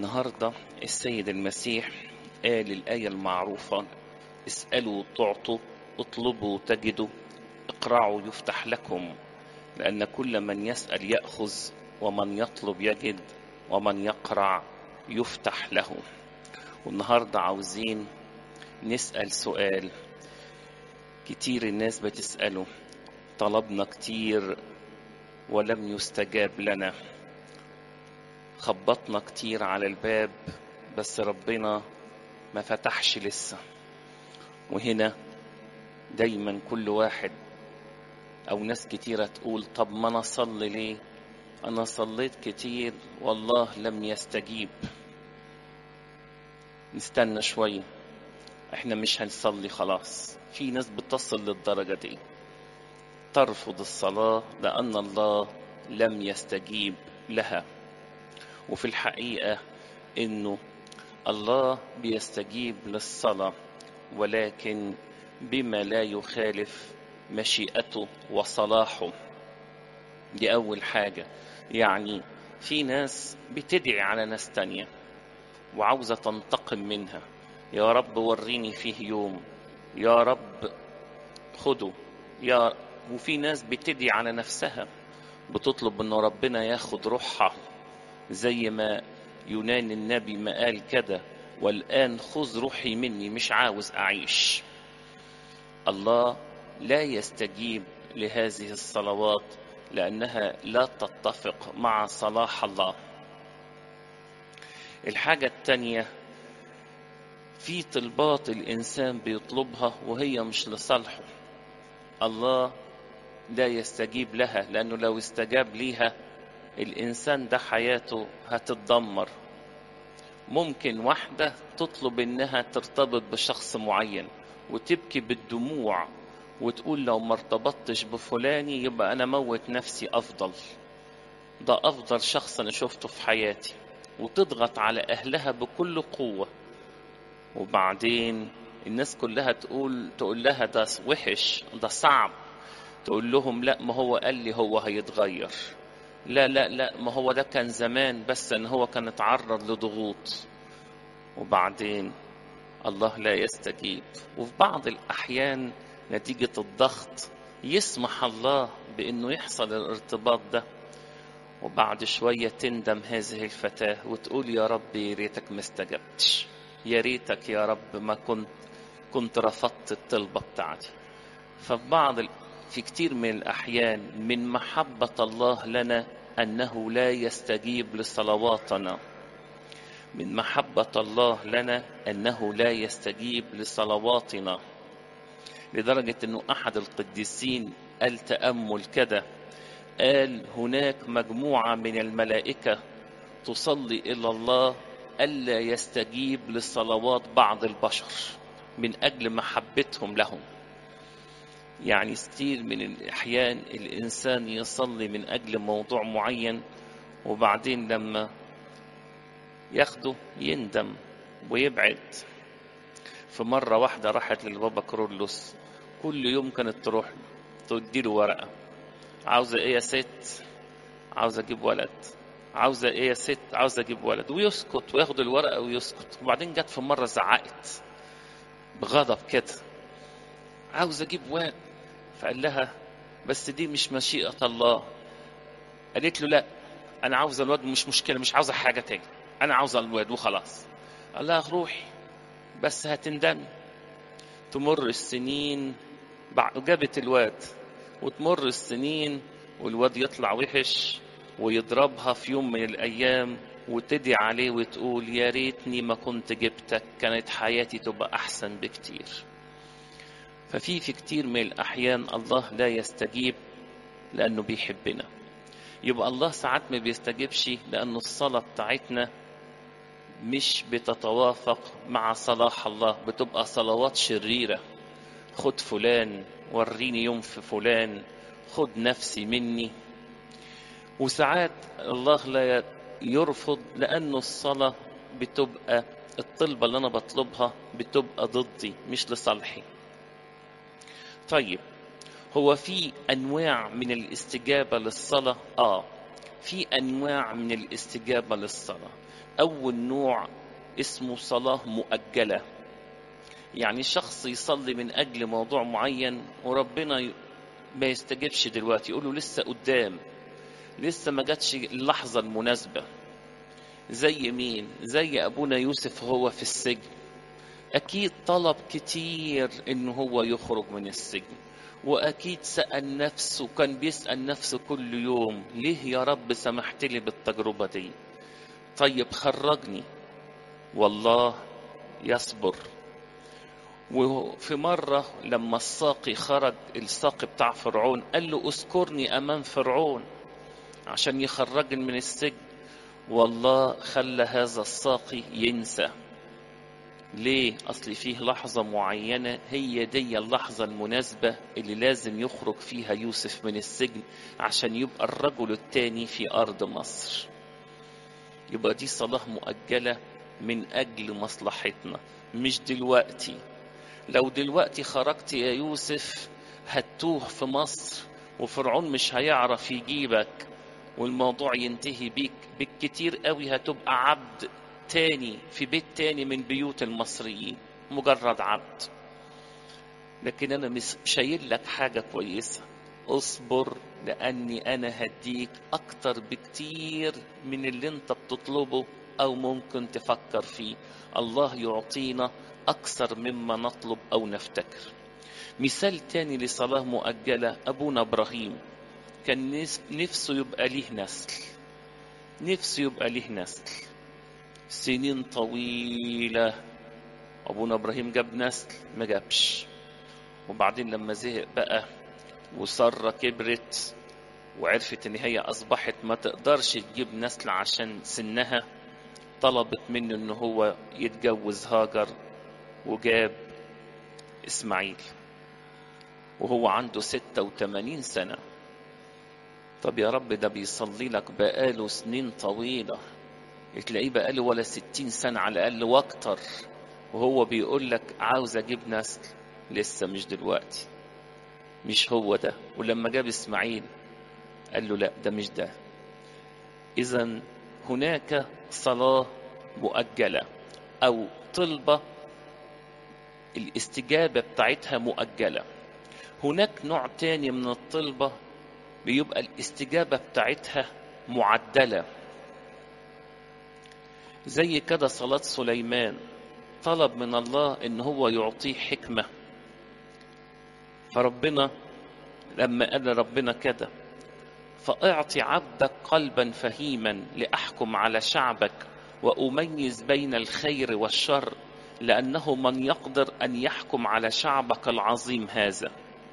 النهاردة السيد المسيح قال الآية المعروفة اسألوا تعطوا اطلبوا تجدوا اقرعوا يفتح لكم لأن كل من يسأل يأخذ ومن يطلب يجد ومن يقرع يفتح له والنهاردة عاوزين نسأل سؤال كتير الناس بتسأله طلبنا كتير ولم يستجاب لنا خبطنا كتير على الباب بس ربنا ما فتحش لسه وهنا دايما كل واحد او ناس كتيرة تقول طب ما انا اصلي ليه انا صليت كتير والله لم يستجيب نستنى شوية احنا مش هنصلي خلاص في ناس بتصل للدرجة دي ترفض الصلاة لأن الله لم يستجيب لها وفي الحقيقة إنه الله بيستجيب للصلاة ولكن بما لا يخالف مشيئته وصلاحه دي أول حاجة يعني في ناس بتدعي على ناس تانية وعاوزة تنتقم منها يا رب وريني فيه يوم يا رب خده يا وفي ناس بتدعي على نفسها بتطلب ان ربنا ياخد روحها زي ما يونان النبي ما قال كده والآن خذ روحي مني مش عاوز أعيش الله لا يستجيب لهذه الصلوات لأنها لا تتفق مع صلاح الله الحاجة التانية في طلبات الإنسان بيطلبها وهي مش لصالحه الله لا يستجيب لها لأنه لو استجاب ليها الإنسان ده حياته هتتدمر ممكن واحدة تطلب إنها ترتبط بشخص معين وتبكي بالدموع وتقول لو ما ارتبطتش بفلاني يبقى أنا موت نفسي أفضل ده أفضل شخص أنا شفته في حياتي وتضغط على أهلها بكل قوة وبعدين الناس كلها تقول تقول لها ده وحش ده صعب تقول لهم لا ما هو قال لي هو هيتغير لا لا لا ما هو ده كان زمان بس ان هو كان اتعرض لضغوط وبعدين الله لا يستجيب وفي بعض الاحيان نتيجة الضغط يسمح الله بانه يحصل الارتباط ده وبعد شوية تندم هذه الفتاة وتقول يا رب يا ريتك ما استجبتش يا ريتك يا رب ما كنت كنت رفضت الطلبة بتاعتي ففي بعض في كتير من الأحيان من محبة الله لنا أنه لا يستجيب لصلواتنا من محبة الله لنا أنه لا يستجيب لصلواتنا لدرجة أنه أحد القديسين قال تأمل كده قال هناك مجموعة من الملائكة تصلي إلى الله ألا يستجيب لصلوات بعض البشر من أجل محبتهم لهم يعني كتير من الأحيان الإنسان يصلي من أجل موضوع معين وبعدين لما ياخده يندم ويبعد في مرة واحدة راحت للبابا كرولوس كل يوم كانت تروح تديله ورقة عاوزة إيه يا ست عاوزة أجيب ولد عاوزة إيه يا ست عاوزة أجيب ولد ويسكت وياخد الورقة ويسكت وبعدين جت في مرة زعقت بغضب كده عاوز اجيب واد فقال لها بس دي مش مشيئة الله قالت له لا انا عاوز الواد مش مشكلة مش عاوزة حاجة تاني انا عاوزة الواد وخلاص قال لها روحي بس هتندمي تمر السنين بعد جابت الواد وتمر السنين والواد يطلع وحش ويضربها في يوم من الايام وتدعي عليه وتقول يا ريتني ما كنت جبتك كانت حياتي تبقى احسن بكتير ففي في كتير من الأحيان الله لا يستجيب لأنه بيحبنا يبقى الله ساعات ما بيستجيبش لأن الصلاة بتاعتنا مش بتتوافق مع صلاح الله بتبقى صلوات شريرة خد فلان وريني يوم في فلان خد نفسي مني وساعات الله لا يرفض لأنه الصلاة بتبقى الطلبة اللي أنا بطلبها بتبقى ضدي مش لصالحي طيب هو في انواع من الاستجابه للصلاه اه في انواع من الاستجابه للصلاه أول نوع اسمه صلاة مؤجلة يعني شخص يصلي من أجل موضوع معين وربنا ما يستجبش دلوقتي يقول له لسه قدام لسه ما جاتش اللحظة المناسبة زي مين زي أبونا يوسف هو في السجن أكيد طلب كتير إن هو يخرج من السجن وأكيد سأل نفسه كان بيسأل نفسه كل يوم ليه يا رب سمحت لي بالتجربة دي طيب خرجني والله يصبر وفي مرة لما الساقي خرج الساقي بتاع فرعون قال له اذكرني أمام فرعون عشان يخرجني من السجن والله خلى هذا الساقي ينسى ليه أصل فيه لحظة معينة هي دي اللحظة المناسبة اللي لازم يخرج فيها يوسف من السجن عشان يبقى الرجل التاني في أرض مصر يبقى دي صلاة مؤجلة من أجل مصلحتنا مش دلوقتي لو دلوقتي خرجت يا يوسف هتوه في مصر وفرعون مش هيعرف يجيبك والموضوع ينتهي بيك بالكتير قوي هتبقى عبد تاني في بيت تاني من بيوت المصريين مجرد عبد لكن انا مش شايل لك حاجه كويسه اصبر لاني انا هديك اكتر بكتير من اللي انت بتطلبه او ممكن تفكر فيه الله يعطينا اكثر مما نطلب او نفتكر مثال تاني لصلاه مؤجله ابونا ابراهيم كان نفسه يبقى ليه نسل نفسه يبقى ليه نسل سنين طويلة أبونا إبراهيم جاب نسل ما جابش وبعدين لما زهق بقى وسارة كبرت وعرفت إن هي أصبحت ما تقدرش تجيب نسل عشان سنها طلبت منه إن هو يتجوز هاجر وجاب إسماعيل وهو عنده ستة وثمانين سنة طب يا رب ده بيصلي لك بقاله سنين طويلة تلاقيه بقاله ولا ستين سنة على الأقل وأكتر وهو بيقول لك عاوز أجيب نسل لسه مش دلوقتي مش هو ده ولما جاب إسماعيل قال له لا ده مش ده إذا هناك صلاة مؤجلة أو طلبة الاستجابة بتاعتها مؤجلة هناك نوع تاني من الطلبة بيبقى الاستجابة بتاعتها معدلة زي كده صلاة سليمان طلب من الله ان هو يعطيه حكمة فربنا لما قال ربنا كده فاعطي عبدك قلبا فهيما لأحكم على شعبك وأميز بين الخير والشر لأنه من يقدر أن يحكم على شعبك العظيم هذا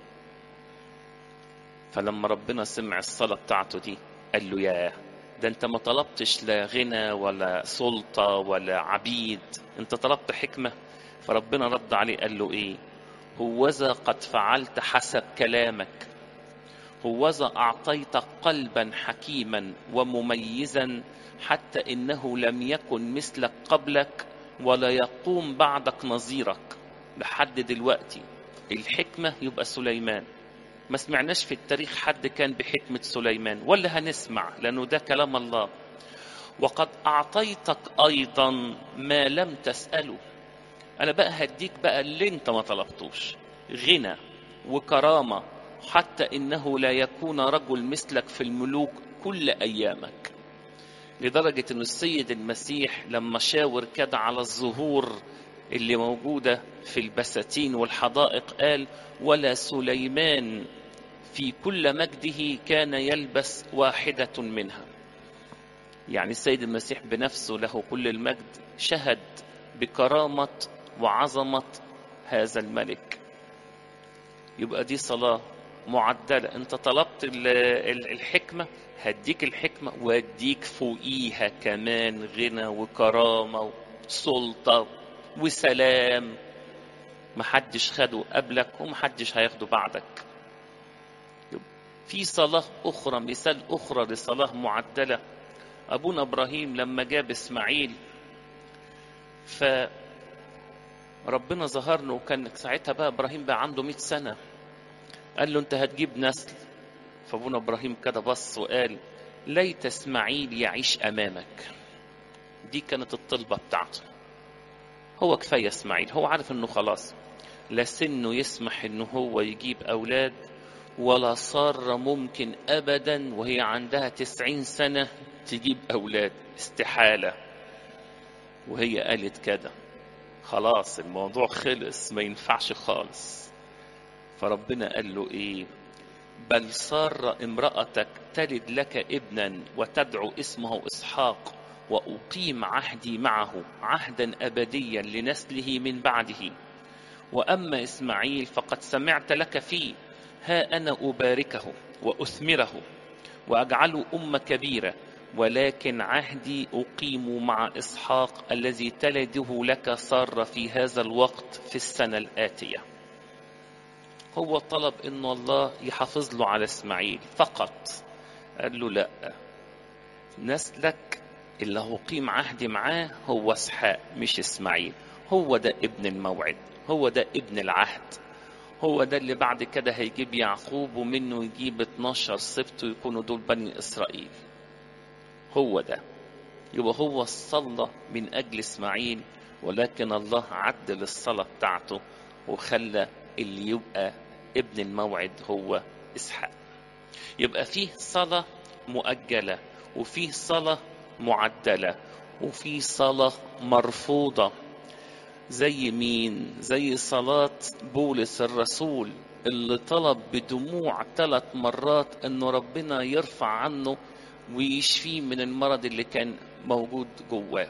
فلما ربنا سمع الصلاة بتاعته دي قال له ياه ده انت ما طلبتش لا غنى ولا سلطة ولا عبيد انت طلبت حكمة فربنا رد عليه قال له ايه هوذا قد فعلت حسب كلامك هوذا أعطيتك قلبا حكيما ومميزا حتى إنه لم يكن مثلك قبلك ولا يقوم بعدك نظيرك لحد دلوقتي الحكمة يبقى سليمان ما سمعناش في التاريخ حد كان بحكمة سليمان ولا هنسمع لأنه ده كلام الله وقد أعطيتك أيضا ما لم تسأله أنا بقى هديك بقى اللي أنت ما طلبتوش غنى وكرامة حتى إنه لا يكون رجل مثلك في الملوك كل أيامك لدرجة أن السيد المسيح لما شاور كده على الزهور اللي موجودة في البساتين والحدائق قال ولا سليمان في كل مجده كان يلبس واحدة منها يعني السيد المسيح بنفسه له كل المجد شهد بكرامة وعظمة هذا الملك يبقى دي صلاة معدلة انت طلبت الحكمة هديك الحكمة واديك فوقيها كمان غنى وكرامة وسلطة وسلام محدش خده قبلك ومحدش هياخده بعدك في صلاة أخرى مثال أخرى لصلاة معدلة أبونا إبراهيم لما جاب إسماعيل فربنا ظهر له وكان ساعتها بقى إبراهيم بقى عنده 100 سنة قال له أنت هتجيب نسل فأبونا إبراهيم كده بص وقال ليت إسماعيل يعيش أمامك دي كانت الطلبة بتاعته هو كفاية اسماعيل هو عارف انه خلاص لا سنه يسمح انه هو يجيب اولاد ولا سارة ممكن ابدا وهي عندها تسعين سنة تجيب اولاد استحالة وهي قالت كده خلاص الموضوع خلص ما ينفعش خالص فربنا قال له ايه بل سار امرأتك تلد لك ابنا وتدعو اسمه اسحاق واقيم عهدي معه عهدا ابديا لنسله من بعده واما اسماعيل فقد سمعت لك فيه ها انا اباركه واثمره واجعله امه كبيره ولكن عهدي اقيم مع اسحاق الذي تلده لك ساره في هذا الوقت في السنه الاتيه هو طلب ان الله يحافظ له على اسماعيل فقط قال له لا نسلك اللي هقيم عهدي معاه هو اسحاق مش اسماعيل هو ده ابن الموعد هو ده ابن العهد هو ده اللي بعد كده هيجيب يعقوب ومنه يجيب 12 سبت ويكونوا دول بني اسرائيل هو ده يبقى هو صلى من اجل اسماعيل ولكن الله عدل الصلاه بتاعته وخلى اللي يبقى ابن الموعد هو اسحاق يبقى فيه صلاه مؤجله وفيه صلاه معدله وفي صلاه مرفوضه زي مين زي صلاه بولس الرسول اللي طلب بدموع ثلاث مرات انه ربنا يرفع عنه ويشفيه من المرض اللي كان موجود جواه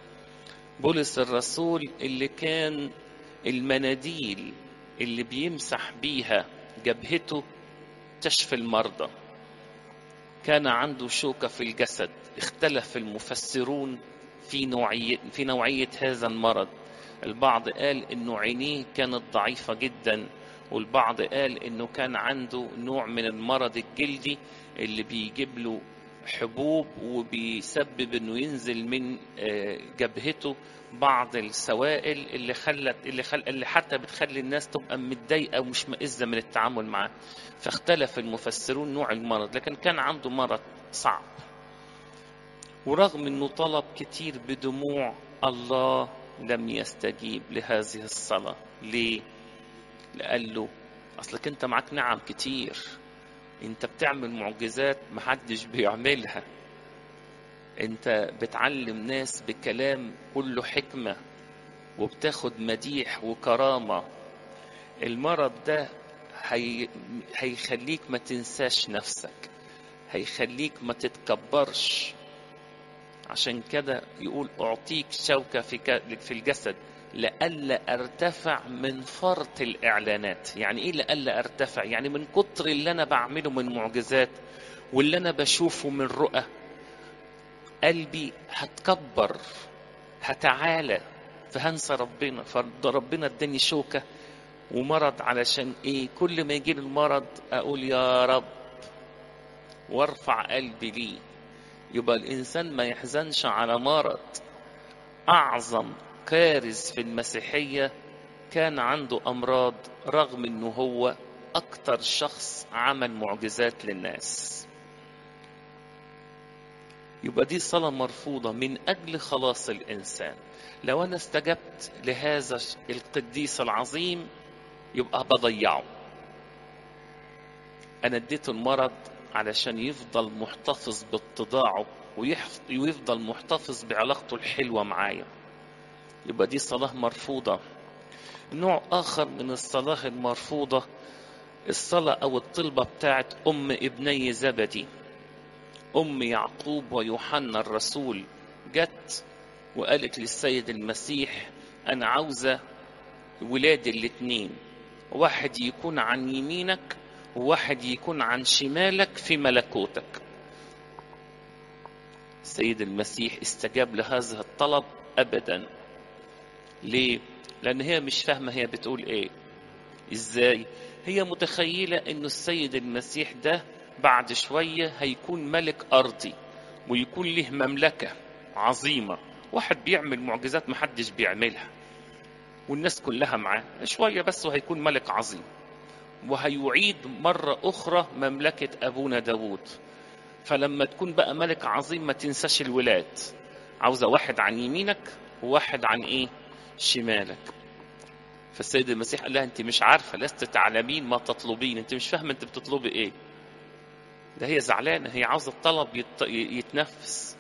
بولس الرسول اللي كان المناديل اللي بيمسح بيها جبهته تشفي المرضى كان عنده شوكة في الجسد اختلف المفسرون في نوعية, في نوعية هذا المرض البعض قال انه عينيه كانت ضعيفة جدا والبعض قال انه كان عنده نوع من المرض الجلدي اللي بيجيب له حبوب وبيسبب انه ينزل من جبهته بعض السوائل اللي خلت اللي خل اللي حتى بتخلي الناس تبقى متضايقه ومش مئزه من التعامل معاه فاختلف المفسرون نوع المرض لكن كان عنده مرض صعب ورغم انه طلب كتير بدموع الله لم يستجيب لهذه الصلاه ليه قال له اصلك انت معاك نعم كتير انت بتعمل معجزات محدش بيعملها انت بتعلم ناس بكلام كله حكمة وبتاخد مديح وكرامة المرض ده هي... هيخليك ما تنساش نفسك هيخليك ما تتكبرش عشان كده يقول أعطيك شوكة في, ك... في الجسد لألا أرتفع من فرط الإعلانات يعني إيه لألا أرتفع يعني من كتر اللي أنا بعمله من معجزات واللي أنا بشوفه من رؤى قلبي هتكبر هتعالى فهنسى ربنا فربنا اداني شوكة ومرض علشان ايه كل ما يجي المرض اقول يا رب وارفع قلبي ليه يبقى الانسان ما يحزنش على مرض اعظم كارث في المسيحية كان عنده امراض رغم انه هو اكتر شخص عمل معجزات للناس يبقى دي صلاة مرفوضة من أجل خلاص الإنسان لو أنا استجبت لهذا القديس العظيم يبقى بضيعه أنا اديته المرض علشان يفضل محتفظ باتضاعه ويفضل محتفظ بعلاقته الحلوة معايا يبقى دي صلاة مرفوضة نوع آخر من الصلاة المرفوضة الصلاة أو الطلبة بتاعت أم ابني زبدي أم يعقوب ويوحنا الرسول جت وقالت للسيد المسيح أنا عاوزة ولادي الاتنين واحد يكون عن يمينك وواحد يكون عن شمالك في ملكوتك السيد المسيح استجاب لهذا الطلب أبدا ليه؟ لأن هي مش فاهمة هي بتقول إيه إزاي؟ هي متخيلة إنه السيد المسيح ده بعد شوية هيكون ملك أرضي ويكون له مملكة عظيمة واحد بيعمل معجزات محدش بيعملها والناس كلها معاه شوية بس وهيكون ملك عظيم وهيعيد مرة أخرى مملكة أبونا داود فلما تكون بقى ملك عظيم ما تنساش الولاد عاوزة واحد عن يمينك وواحد عن ايه شمالك فالسيد المسيح قال لها انت مش عارفة لست تعلمين ما تطلبين انت مش فاهمة انت بتطلبي ايه ده هي زعلانة هي عاوزة الطلب يت... يتنفس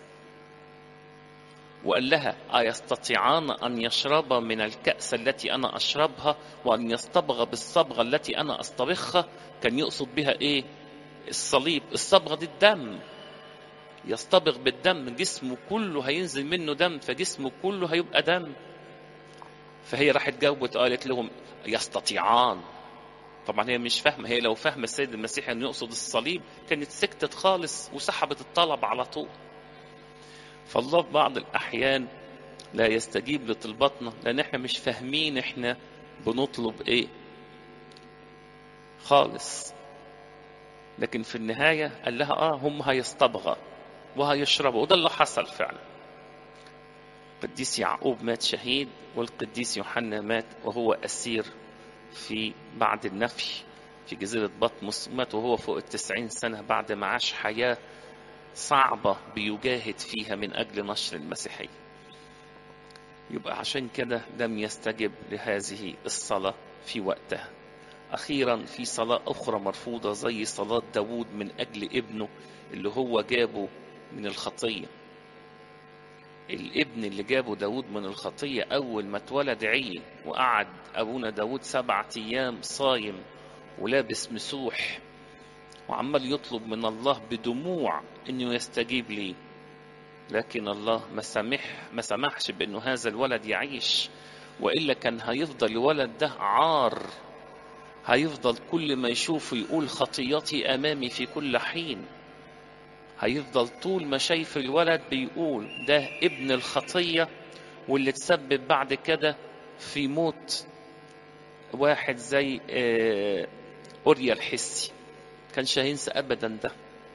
وقال لها أيستطيعان أن يشرب من الكأس التي أنا أشربها وأن يصطبغ بالصبغة التي أنا أصطبغها كان يقصد بها إيه الصليب الصبغة دي الدم يصطبغ بالدم جسمه كله هينزل منه دم فجسمه كله هيبقى دم فهي راحت جاوبت قالت لهم يستطيعان طبعا هي مش فاهمة هي لو فاهمة السيد المسيح أنه يقصد الصليب كانت سكتت خالص وسحبت الطلب على طول فالله في بعض الأحيان لا يستجيب لطلباتنا لأن احنا مش فاهمين احنا بنطلب ايه خالص لكن في النهاية قال لها اه هم هيصطبغوا وهيشربوا وده اللي حصل فعلا القديس يعقوب مات شهيد والقديس يوحنا مات وهو أسير في بعد النفي في جزيرة بطمس مات وهو فوق التسعين سنة بعد ما عاش حياة صعبة بيجاهد فيها من أجل نشر المسيحية يبقى عشان كده لم يستجب لهذه الصلاة في وقتها أخيرا في صلاة أخرى مرفوضة زي صلاة داود من أجل ابنه اللي هو جابه من الخطية الابن اللي جابه داود من الخطية أول ما اتولد عي وقعد أبونا داود سبعة أيام صايم ولابس مسوح وعمال يطلب من الله بدموع انه يستجيب ليه لكن الله ما سمح ما سمحش بانه هذا الولد يعيش والا كان هيفضل الولد ده عار هيفضل كل ما يشوفه يقول خطيتي امامي في كل حين هيفضل طول ما شايف الولد بيقول ده ابن الخطيه واللي تسبب بعد كده في موت واحد زي اوريا الحسي كانش هينسى ابدا ده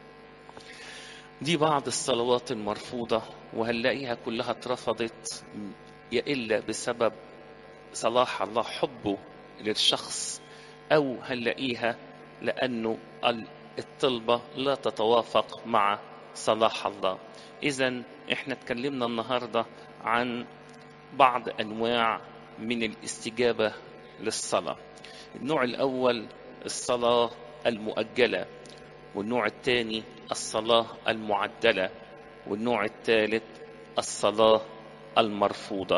دي بعض الصلوات المرفوضة وهنلاقيها كلها اترفضت يا إلا بسبب صلاح الله حبه للشخص أو هنلاقيها لأنه الطلبة لا تتوافق مع صلاح الله إذا إحنا اتكلمنا النهاردة عن بعض أنواع من الاستجابة للصلاة النوع الأول الصلاة المؤجلة والنوع الثاني الصلاة المعدلة والنوع الثالث الصلاة المرفوضة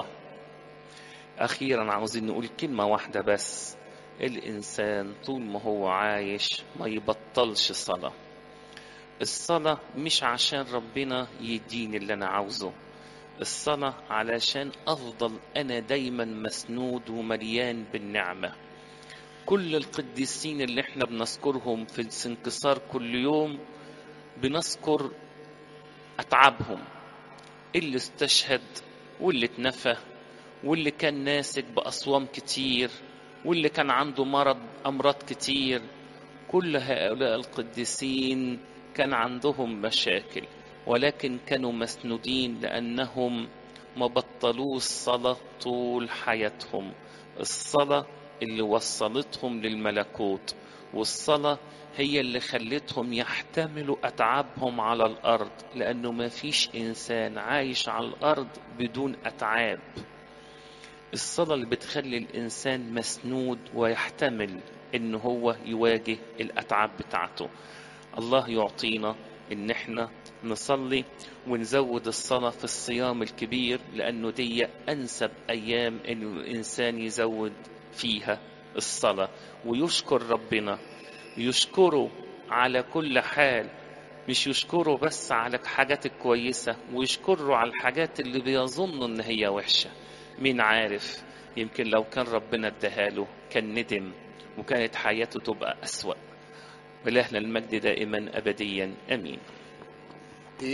أخيرا عاوزين نقول كلمة واحدة بس الإنسان طول ما هو عايش ما يبطلش صلاة الصلاة مش عشان ربنا يديني اللي أنا عاوزه الصلاة علشان أفضل أنا دايما مسنود ومليان بالنعمة كل القديسين اللي احنا بنذكرهم في السنكسار كل يوم بنذكر أتعابهم اللي استشهد واللي اتنفى واللي كان ناسك بأصوام كتير واللي كان عنده مرض أمراض كتير كل هؤلاء القديسين كان عندهم مشاكل ولكن كانوا مسنودين لأنهم ما بطلوش الصلاة طول حياتهم الصلاة اللي وصلتهم للملكوت والصلاة هي اللي خلتهم يحتملوا أتعابهم على الأرض لأنه ما فيش إنسان عايش على الأرض بدون أتعاب الصلاة اللي بتخلي الإنسان مسنود ويحتمل إن هو يواجه الأتعاب بتاعته الله يعطينا إن إحنا نصلي ونزود الصلاة في الصيام الكبير لأنه دي أنسب أيام إنه الإنسان يزود فيها الصلاة ويشكر ربنا يشكره على كل حال مش يشكره بس على الحاجات الكويسة ويشكره على الحاجات اللي بيظن إن هي وحشة مين عارف يمكن لو كان ربنا اداهاله كان ندم وكانت حياته تبقى أسوأ ولهنا المجد دائما أبديا أمين